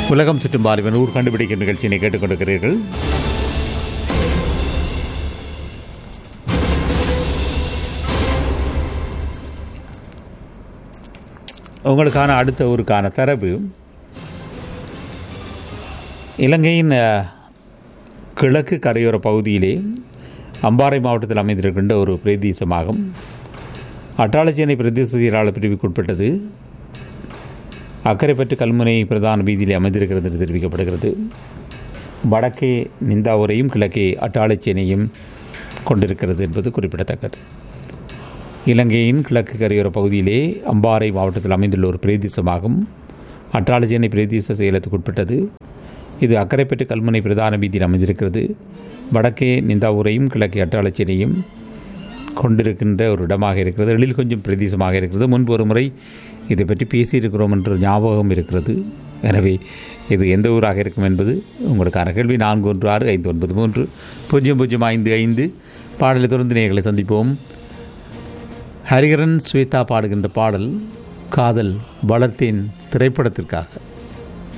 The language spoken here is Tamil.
உலகம் சுற்றும் பாலிவன் ஊர் கண்டுபிடிக்கும் நிகழ்ச்சியினை கேட்டுக்கொண்டிருக்கிறீர்கள் உங்களுக்கான அடுத்த ஊருக்கான தரவு இலங்கையின் அஹ், கிழக்கு கரையோர பகுதியிலே அம்பாறை மாவட்டத்தில் அமைந்திருக்கின்ற ஒரு பிரதேசமாகும் அட்டாளச்சேனை பிரதேச செயலாளர் பிரிவுக்குட்பட்டது அக்கரைப்பற்று கல்முனை பிரதான வீதியிலே அமைந்திருக்கிறது என்று தெரிவிக்கப்படுகிறது வடக்கே நிந்தாவூரையும் கிழக்கே அட்டாளச்சேனையும் கொண்டிருக்கிறது என்பது குறிப்பிடத்தக்கது இலங்கையின் கிழக்கு கரையோர பகுதியிலே அம்பாறை மாவட்டத்தில் அமைந்துள்ள ஒரு பிரதேசமாகும் அட்டாளச்சேனை பிரதேச செயலத்துக்குட்பட்டது இது அக்கரைப்பட்டு கல்முனை பிரதான வீதியில் அமைந்திருக்கிறது வடக்கே நிந்தாவூரையும் கிழக்கே அட்டாளச்சேனையும் கொண்டிருக்கின்ற ஒரு இடமாக இருக்கிறது எழில் கொஞ்சம் பிரதேசமாக இருக்கிறது முன்பு ஒரு முறை இதை பற்றி பேசியிருக்கிறோம் என்ற ஞாபகம் இருக்கிறது எனவே இது எந்த ஊராக இருக்கும் என்பது உங்களுக்கான கேள்வி நான்கு ஒன்று ஆறு ஐந்து ஒன்பது மூன்று பூஜ்ஜியம் பூஜ்ஜியம் ஐந்து ஐந்து பாடலை தொடர்ந்து நேர்களை சந்திப்போம் ஹரிகரன் ஸ்வேதா பாடுகின்ற பாடல் காதல் வளர்த்தேன் திரைப்படத்திற்காக